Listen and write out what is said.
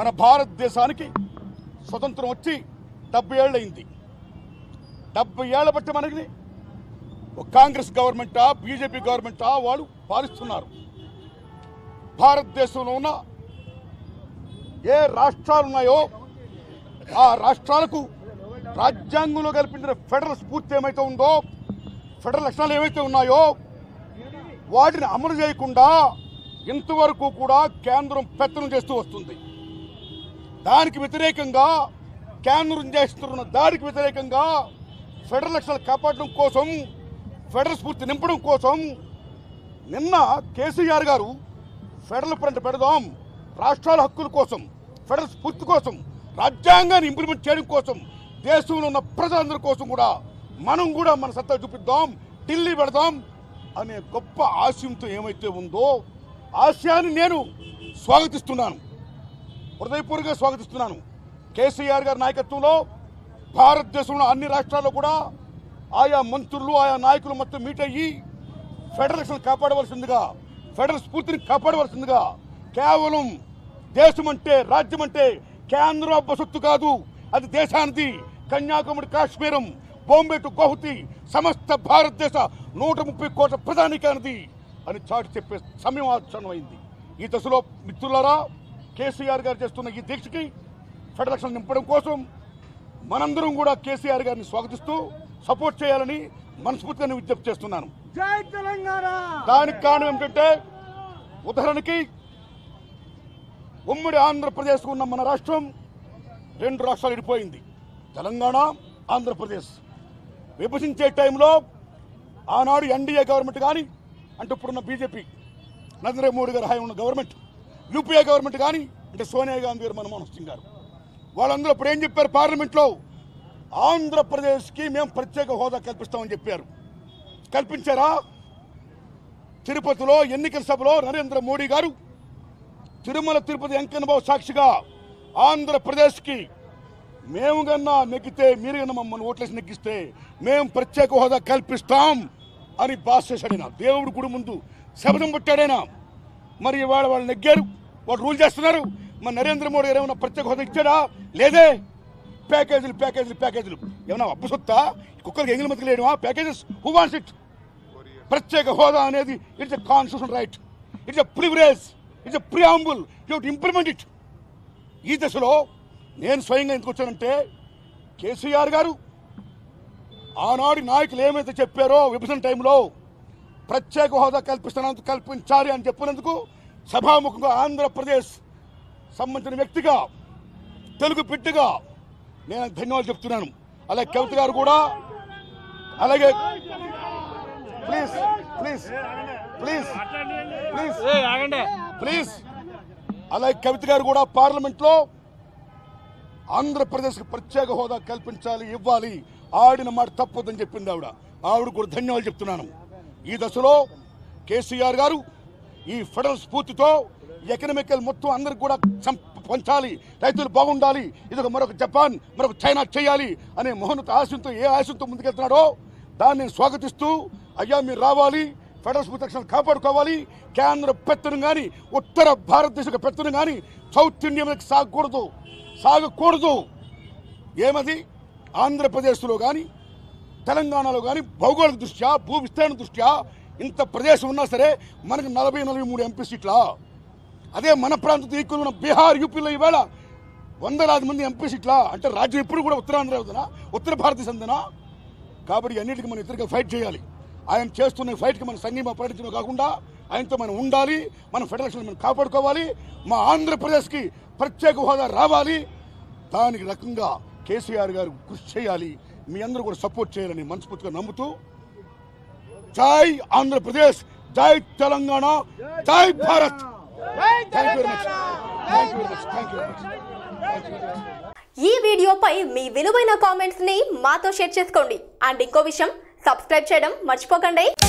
మన భారతదేశానికి స్వతంత్రం వచ్చి డెబ్బై ఏళ్ళు అయింది డెబ్బై ఏళ్ళ బట్టి మనకి ఒక కాంగ్రెస్ గవర్నమెంటా బీజేపీ గవర్నమెంటా వాళ్ళు పాలిస్తున్నారు భారతదేశంలో ఉన్న ఏ రాష్ట్రాలు ఉన్నాయో ఆ రాష్ట్రాలకు రాజ్యాంగంలో కల్పించిన ఫెడరల్ స్ఫూర్తి ఏమైతే ఉందో ఫెడరల్ లక్షణాలు ఏవైతే ఉన్నాయో వాటిని అమలు చేయకుండా ఇంతవరకు కూడా కేంద్రం పెత్తనం చేస్తూ వస్తుంది దానికి వ్యతిరేకంగా కేంద్రం చేస్తున్న దాడికి వ్యతిరేకంగా ఫెడరల్ లక్షణాలు కాపాడడం కోసం ఫెడరల్ స్ఫూర్తి నింపడం కోసం నిన్న కేసీఆర్ గారు ఫెడరల్ ఫ్రంట్ పెడదాం రాష్ట్రాల హక్కుల కోసం ఫెడరల్ స్ఫూర్తి కోసం రాజ్యాంగాన్ని ఇంప్లిమెంట్ చేయడం కోసం దేశంలో ఉన్న ప్రజలందరి కోసం కూడా మనం కూడా మన సత్తా చూపిద్దాం ఢిల్లీ పెడదాం అనే గొప్ప ఆశయంతో ఏమైతే ఉందో ఆశయాన్ని నేను స్వాగతిస్తున్నాను హృదయపూర్వకంగా స్వాగతిస్తున్నాను కేసీఆర్ గారి నాయకత్వంలో భారతదేశంలో అన్ని రాష్ట్రాల్లో కూడా ఆయా మంత్రులు ఆయా నాయకులు మొత్తం మీట్ అయ్యి ఫెడరేషన్ కాపాడవలసిందిగా ఫెడరల్ స్ఫూర్తిని కాపాడవలసిందిగా కేవలం దేశం అంటే రాజ్యం అంటే కేంద్రం అబ్బ సొత్తు కాదు అది దేశానికి కన్యాకుమారి కాశ్మీరం బాంబే టు గౌహతి సమస్త భారతదేశ నూట ముప్పై కోట్ల ప్రధానికానిది అని చాటి చెప్పే సమయం ఆసన్నమైంది ఈ దశలో మిత్రులారా కేసీఆర్ గారు చేస్తున్న ఈ దీక్షకి ఫెడరేషన్ నింపడం కోసం మనందరం కూడా కేసీఆర్ గారిని స్వాగతిస్తూ సపోర్ట్ చేయాలని మనస్ఫూర్తిగా నేను విజ్ఞప్తి చేస్తున్నాను జై తెలంగాణ దానికి కారణం ఏమిటంటే ఉదాహరణకి ఉమ్మడి ఆంధ్రప్రదేశ్ ఉన్న మన రాష్ట్రం రెండు రాష్ట్రాలు విడిపోయింది తెలంగాణ ఆంధ్రప్రదేశ్ విభజించే టైంలో ఆనాడు ఎన్డీఏ గవర్నమెంట్ కానీ అంటే ఇప్పుడున్న బీజేపీ నరేంద్ర మోడీ గారు హాయి ఉన్న గవర్నమెంట్ యూపీఏ గవర్నమెంట్ కానీ అంటే సోనియా గాంధీ గారు మన్మోహన్ సింగ్ గారు వాళ్ళందరూ ఇప్పుడు ఏం చెప్పారు పార్లమెంట్లో ఆంధ్రప్రదేశ్కి మేము ప్రత్యేక హోదా కల్పిస్తామని చెప్పారు కల్పించారా తిరుపతిలో ఎన్నికల సభలో నరేంద్ర మోడీ గారు తిరుమల తిరుపతి వెంకన్నబాబు సాక్షిగా ఆంధ్రప్రదేశ్కి మేము కన్నా నెగ్గితే మీరు కన్నా మమ్మల్ని ఓట్లేసి నెగ్గిస్తే మేము ప్రత్యేక హోదా కల్పిస్తాం అని బాస్ చేశాడైనా దేవుడు గుడి ముందు శపథం పుట్టాడైనా మరి ఇవాళ వాళ్ళు నెగ్గారు వాళ్ళు రూల్ చేస్తున్నారు మరి నరేంద్ర మోడీ గారు ఏమైనా ప్రత్యేక హోదా ఇచ్చాడా లేదే ప్యాకేజీలు ప్యాకేజీలు ప్యాకేజీలు ఏమైనా అప్పు సొత్తా కుక్కలకి ఎంగిలి మతిలేయడమా ప్యాకేజెస్ హూ వాన్స్ ఇట్ ప్రత్యేక హోదా అనేది it's a constitution right it's a privilege it's a preamble you implement it ఈ దశలో నేను స్వయంగా ఎందుకు వచ్చానంటే కేసీఆర్ గారు ఆనాడు నాయకులు ఏమైతే చెప్పారో విభజన టైంలో ప్రత్యేక హోదా కల్పిస్తున్నందుకు కల్పించాలి అని చెప్పినందుకు సభాముఖంగా ఆంధ్రప్రదేశ్ సంబంధించిన వ్యక్తిగా తెలుగు బిడ్డగా నేను ధన్యవాదాలు చెప్తున్నాను అలాగే కవిత గారు కూడా అలాగే ప్లీజ్ ప్లీజ్ ప్లీజ్ ప్లీజ్ ఆగండి ప్లీజ్ అలాగే కవిత గారు కూడా పార్లమెంట్ లో ఆంధ్రప్రదేశ్కి ప్రత్యేక హోదా కల్పించాలి ఇవ్వాలి ఆడిన మాట తప్పొద్దని చెప్పింది ఆవిడ ఆవిడ కూడా ధన్యవాదాలు చెప్తున్నాను ఈ దశలో కేసీఆర్ గారు ఈ ఫెడరల్ స్ఫూర్తితో ఎకనామికల్ మొత్తం అందరికి కూడా సం- పంచాలి రైతులు బాగుండాలి ఇది ఒక మరొక జపాన్ మరొక చైనా చేయాలి అనే మహోన్నత ఆశయంతో ఏ ఆశయంతో ముందుకెళ్తున్నాడో దాన్ని నేను స్వాగతిస్తూ అయ్యా మీరు రావాలి ఫెడరల్ స్ఫూర్తి రక్షణ కాపాడుకోవాలి కేంద్ర పెత్తనం కానీ ఉత్తర భారతదేశ పెత్తనం కానీ సౌత్ ఇండియా మీదకి సాగకూడదు సాగకూడదు ఏమది ఆంధ్రప్రదేశ్లో కానీ తెలంగాణలో కానీ భౌగోళిక దృష్ట్యా భూ విస్తరణ దృష్ట్యా ఇంత ప్రదేశం ఉన్నా సరే మనకు నలభై నలభై మూడు ఎంపీ సీట్లా అదే మన ప్రాంతంతో ఈక్వల్ ఉన్న బీహార్ యూపీలో ఈవేళ వందలాది మంది ఎంపీ సీట్లా అంటే రాజ్యం ఎప్పుడు కూడా ఉత్తరాంధ్ర అవుతుందా ఉత్తర భారతదేశందేనా కాబట్టి అన్నిటికీ మనం ఇద్దరికి ఫైట్ చేయాలి ఆయన చేస్తున్న ఫైట్కి మన సంఘీమ ప్రకటించడం కాకుండా ఆయనతో మనం ఉండాలి మన ఫెడరేషన్ మనం కాపాడుకోవాలి మా ఆంధ్రప్రదేశ్కి ప్రత్యేక హోదా రావాలి దానికి రకంగా కేసీఆర్ గారు కృషి చేయాలి మీ అందరూ కూడా సపోర్ట్ చేయాలని మనస్ఫూర్తిగా నమ్ముతూ జై ఆంధ్రప్రదేశ్ జై తెలంగాణ జై Bharat thank you very much thank you very much thank you very much thank you very much ఈ వీడియోపై మీ విలువైన కామెంట్స్ ని మాతో షేర్ చేసుకోండి అండ్ ఇంకో విషయం సబ్స్క్రైబ్ చేయడం మర్చిపోకండి